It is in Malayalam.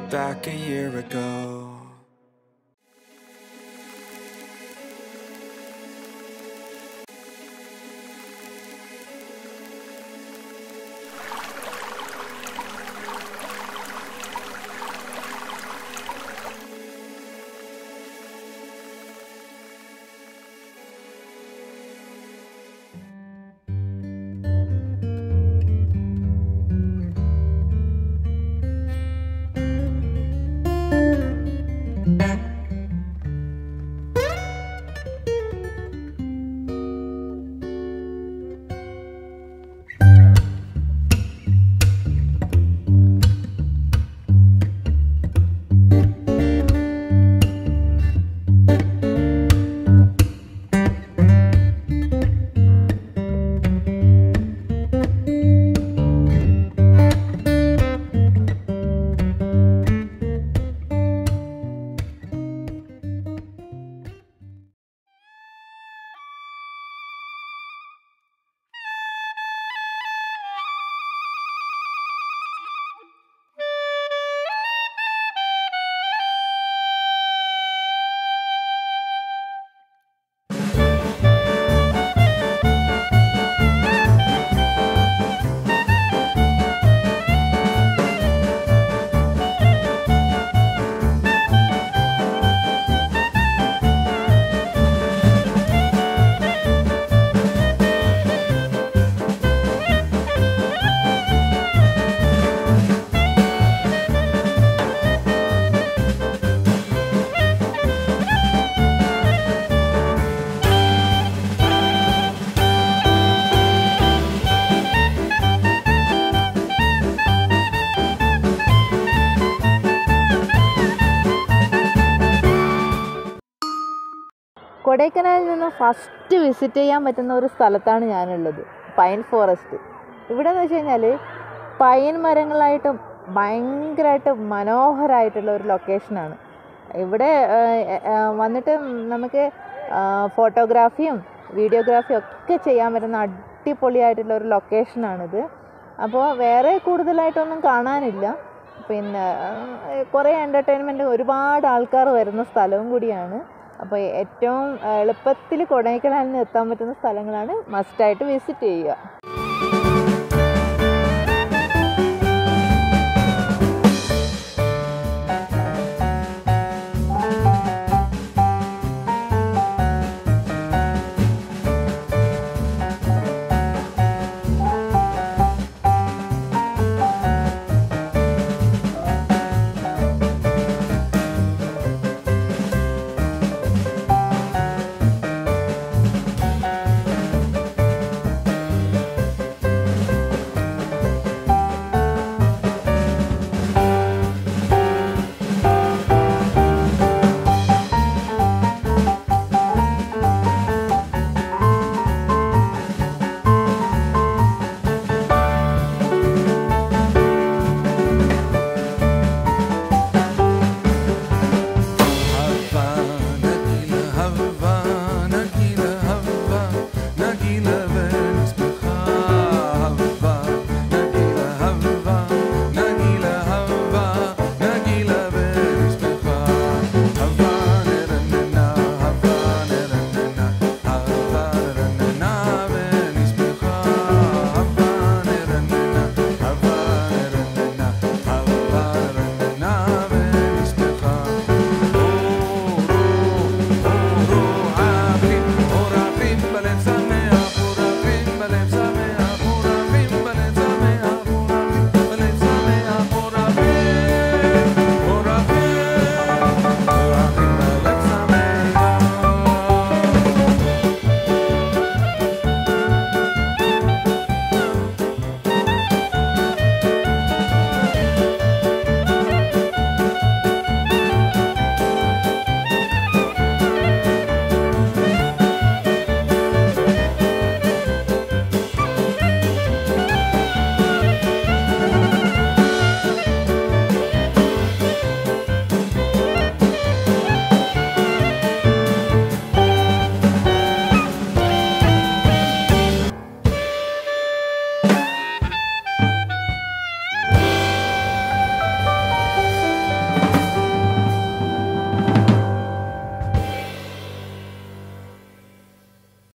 back a year ago. കൊടൈക്കനാലിൽ നിന്ന് ഫസ്റ്റ് വിസിറ്റ് ചെയ്യാൻ പറ്റുന്ന ഒരു സ്ഥലത്താണ് ഞാനുള്ളത് പൈൻ ഫോറസ്റ്റ് ഇവിടെ എന്ന് വെച്ച് കഴിഞ്ഞാൽ പൈൻ മരങ്ങളായിട്ട് ഭയങ്കരമായിട്ട് മനോഹരമായിട്ടുള്ള ഒരു ലൊക്കേഷനാണ് ഇവിടെ ആ, ആ, വന്നിട്ട് നമുക്ക് ഫോട്ടോഗ്രാഫിയും വീഡിയോഗ്രാഫിയും ഒക്കെ ചെയ്യാൻ പറ്റുന്ന അടിപൊളിയായിട്ടുള്ള ഒരു ലൊക്കേഷനാണിത് അപ്പോൾ വേറെ കൂടുതലായിട്ടൊന്നും കാണാനില്ല പിന്നെ കുറേ എൻ്റർടൈൻമെൻറ്റ് ഒരുപാട് ആൾക്കാർ വരുന്ന സ്ഥലവും കൂടിയാണ് അപ്പോൾ ഏറ്റവും എളുപ്പത്തിൽ കൊടൈക്കനാലിൽ നിന്ന് എത്താൻ പറ്റുന്ന സ്ഥലങ്ങളാണ് മസ്റ്റായിട്ട് വിസിറ്റ് ചെയ്യുക